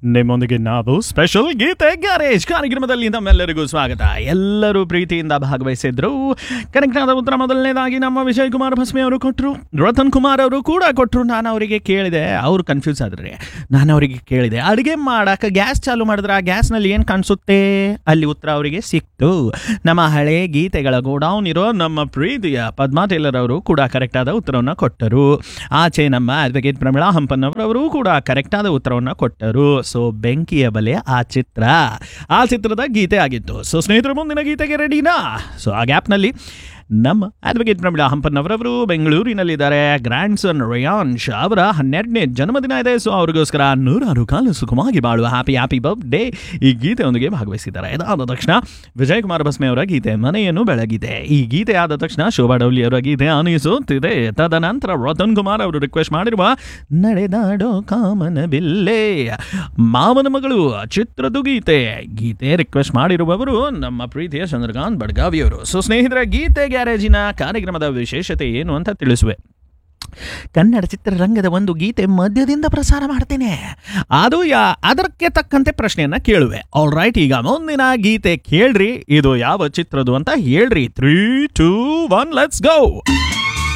ನಿಮ್ಮೊಂದಿಗೆ ನಾವು ಸ್ಪೆಷಲ್ ಗೀತೆ ಗ್ಯಾರೇಜ್ ಕಾರ್ಯಕ್ರಮದಲ್ಲಿ ನಮ್ಮೆಲ್ಲರಿಗೂ ಸ್ವಾಗತ ಎಲ್ಲರೂ ಪ್ರೀತಿಯಿಂದ ಭಾಗವಹಿಸಿದ್ರು ಕರೆಕ್ಟ್ ಆದ ಉತ್ತರ ಮೊದಲನೇದಾಗಿ ನಮ್ಮ ವಿಜಯ್ ಕುಮಾರ್ ಭಸ್ಮಿ ಅವರು ಕೊಟ್ಟರು ರತನ್ ಕುಮಾರ್ ಅವರು ಕೂಡ ಕೊಟ್ಟರು ನಾನು ಅವರಿಗೆ ಕೇಳಿದೆ ಅವರು ಕನ್ಫ್ಯೂಸ್ ಆದ್ರೆ ನಾನು ಅವರಿಗೆ ಕೇಳಿದೆ ಅಡುಗೆ ಮಾಡಕ್ಕೆ ಗ್ಯಾಸ್ ಚಾಲು ಮಾಡಿದ್ರೆ ಆ ಗ್ಯಾಸ್ನಲ್ಲಿ ಏನು ಕಾಣಿಸುತ್ತೆ ಅಲ್ಲಿ ಉತ್ತರ ಅವರಿಗೆ ಸಿಕ್ತು ನಮ್ಮ ಹಳೆ ಗೀತೆಗಳ ಗೋಡೌನ್ ಇರೋ ನಮ್ಮ ಪ್ರೀತಿಯ ಪದ್ಮಾ ಟೇಲರ್ ಅವರು ಕೂಡ ಕರೆಕ್ಟ್ ಆದ ಉತ್ತರವನ್ನು ಕೊಟ್ಟರು ಆಚೆ ನಮ್ಮ ಅಡ್ವೊಕೇಟ್ ಪ್ರಮಿಳಾ ಹಂಪನ್ನವರವರು ಕೂಡ ಕರೆಕ್ಟ್ ಆದ ಉತ್ತರವನ್ನು ಕೊಟ್ಟರು ಸೊ ಬೆಂಕಿಯ ಬಲೆ ಆ ಚಿತ್ರ ಆ ಚಿತ್ರದ ಗೀತೆ ಆಗಿತ್ತು ಸೊ ಸ್ನೇಹಿತರು ಮುಂದಿನ ಗೀತೆಗೆ ರೆಡಿನಾ ಸೊ ಆ ಗ್ಯಾಪ್ನಲ್ಲಿ ನಮ್ಮ ಅಡ್ವೊಕೇಟ್ ಪ್ರಮಿಳಾ ಹಂಪನ್ನವರವರು ಬೆಂಗಳೂರಿನಲ್ಲಿದ್ದಾರೆ ಗ್ರ್ಯಾಂಡ್ ಸನ್ ರೇಯಾನ್ಶ್ ಅವರ ಹನ್ನೆರಡನೇ ಜನ್ಮದಿನ ಇದೆ ಸೊ ಅವ್ರಿಗೋಸ್ಕರ ನೂರಾರು ಕಾಲು ಸುಖವಾಗಿ ಬಾಳುವ ಹ್ಯಾಪಿ ಹ್ಯಾಪಿ ಬರ್ಡೇ ಈ ಗೀತೆಯೊಂದಿಗೆ ಭಾಗವಹಿಸಿದ್ದಾರೆ ಇದಾದ ತಕ್ಷಣ ವಿಜಯ್ ಕುಮಾರ್ ಭಸ್ಮೆ ಅವರ ಗೀತೆ ಮನೆಯನ್ನು ಬೆಳಗಿದೆ ಈ ಗೀತೆ ಆದ ತಕ್ಷಣ ಶೋಭಾ ಡೌಲಿ ಅವರ ಗೀತೆ ಅನಿಸುತ್ತಿದೆ ತದನಂತರ ರತನ್ ಕುಮಾರ್ ಅವರು ರಿಕ್ವೆಸ್ಟ್ ಮಾಡಿರುವ ನಡೆದಾಡೋ ಕಾಮನ ಬಿಲ್ಲೆ ಮಾವನ ಮಗಳು ಚಿತ್ರದ ಗೀತೆ ಗೀತೆ ರಿಕ್ವೆಸ್ಟ್ ಮಾಡಿರುವವರು ನಮ್ಮ ಪ್ರೀತಿಯ ಚಂದ್ರಕಾಂತ್ ಬಡ್ಗಾವಿಯವರು ಸೊ ಸ್ನೇಹಿತರ ಗೀತೆ ಗ್ಯಾರೇಜಿನ ಕಾರ್ಯಕ್ರಮದ ವಿಶೇಷತೆ ಏನು ಅಂತ ತಿಳಿಸುವೆ ಕನ್ನಡ ಚಿತ್ರರಂಗದ ಒಂದು ಗೀತೆ ಮಧ್ಯದಿಂದ ಪ್ರಸಾರ ಮಾಡ್ತೇನೆ ಅದು ಯಾ ಅದಕ್ಕೆ ತಕ್ಕಂತೆ ಪ್ರಶ್ನೆಯನ್ನ ಕೇಳುವೆ ಆಲ್ ರೈಟ್ ಈಗ ಮುಂದಿನ ಗೀತೆ ಕೇಳ್ರಿ ಇದು ಯಾವ ಚಿತ್ರದ್ದು ಅಂತ ಹೇಳ್ರಿ three two one let's go